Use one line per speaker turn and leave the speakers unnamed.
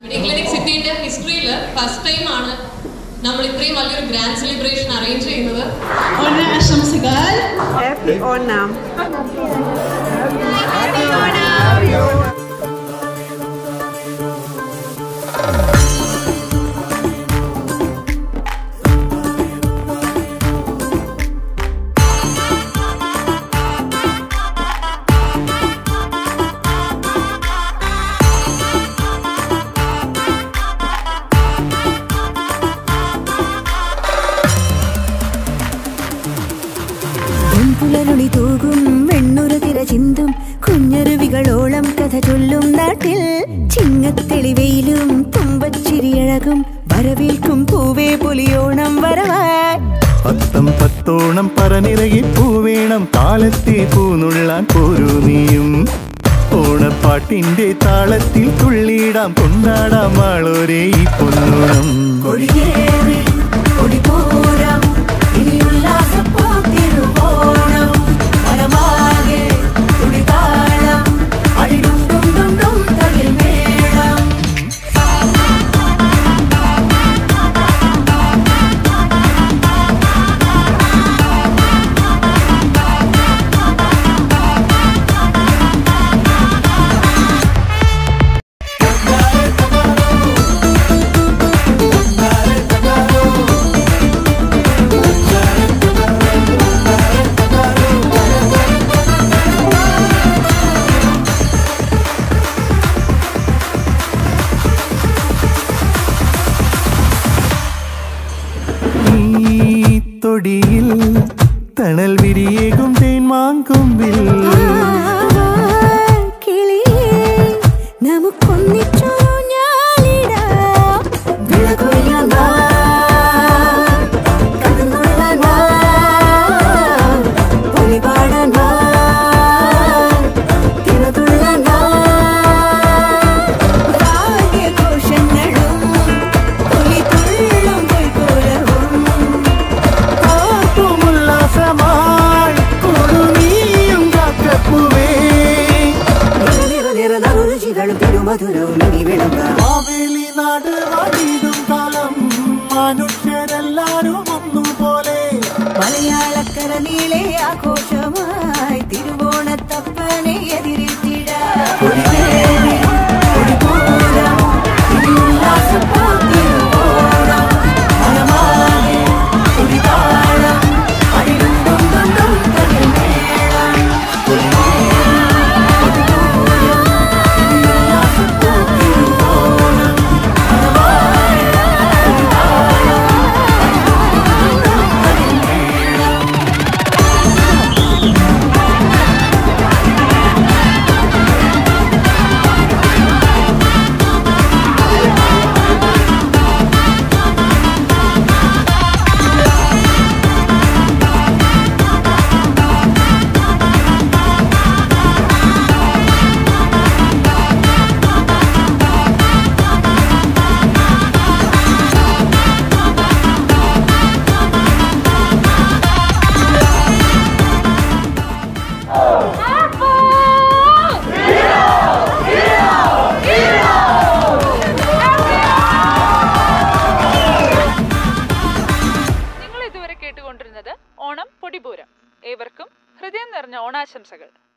Clinic സിറ്റിന്റെ ഹിസ്റ്ററിയിൽ first time ആണ് നമ്മൾ ഇത്രയും വലിയൊരു ഗ്രാൻഡ് സെലിബ്രേഷൻ അറേഞ്ച് ചെയ്യുന്നത്
ഓണാശംസകൾ
Happy Onam.
പൊൻപുലരുളി തൂകും വെണ്ണുര തിര ചിന്തും കുഞ്ഞരുവികളോളം കഥ ചൊല്ലും നാട്ടിൽ ചിങ്ങത്തെളിവെയിലും തുമ്പച്ചിരിയഴകും വരവേൽക്കും പൂവേ പുലിയോണം വരവായി
പത്തം പത്തോണം പറനിറകി പൂവേണം കാലത്തെ പൂനുള്ളാൻ പോരൂ നീയും ഓണപ്പാട്ടിന്റെ താളത്തിൽ തുള്ളിയിടാം കൊണ്ടാടാം ആളോരേ ഈ പൊന്നോണം
കൊടിയേറി കൊടിപൂരം ഇനി ഉല്ലാസപ്പോത്തിരുവോണം മനമാകെ തുടിതാളം അടിടും ഡും ഡും ഡും തകിൽ മേളം
ഈ തൊടിയിൽ തണൽ വിരിയേകും തേൻ മാങ്കൊമ്പിൽ
കിളിയേ നമുക്കൊന്നിച്ചൊരു ഞാനിടാം വിളകൊഴിയാൻ വാ, കടന്നുള്ളാൻ വാ, പൊലിപാടാൻ വാ, തിരതുള്ളാൻ വാ. വാദ്യഘോഷങ്ങളും പൊലിതുള്ളും പൊയ്ക്കോലവും
ഉല്ലാസമായി കൊടുനീയും കാക്കപ്പൂവേ
രുചികളും തിരുമധുരവും ഇനി വിളമ്പാം
മാവേലി നാട് വാടിയിടും കാലം മനുഷ്യരെല്ലാരും ഒന്നുപോലെ
മലയാളക്കര നീളെ ആഘോഷമായി തിരുവോണത്തപ്പനെ എതിരേറ്റിടാം കൊടിവേറി, കൊടിപൂരം, ഇനി ഉല്ലാസപ്പാത്തിരുവോണം. മനമാകെ തുടിതാളം, അടിടും ഡും ഡും ഡും തകിൽ മേളം. കൊടിവേറി, കൊടിപൂരം, ഇനി ഉല്ലാസപ്പാത്തിരുവോണം. മനമാകെ തുടിതാളം, അടിടും ഡും ഡും തകിൽ മേളം.
നിങ്ങൾ ഇതുവരെ കേട്ടുകൊണ്ടിരുന്നത് ഓണം പൊടിപൂരം ഏവർക്കും ഹൃദയം നിറഞ്ഞ ഓണാശംസകൾ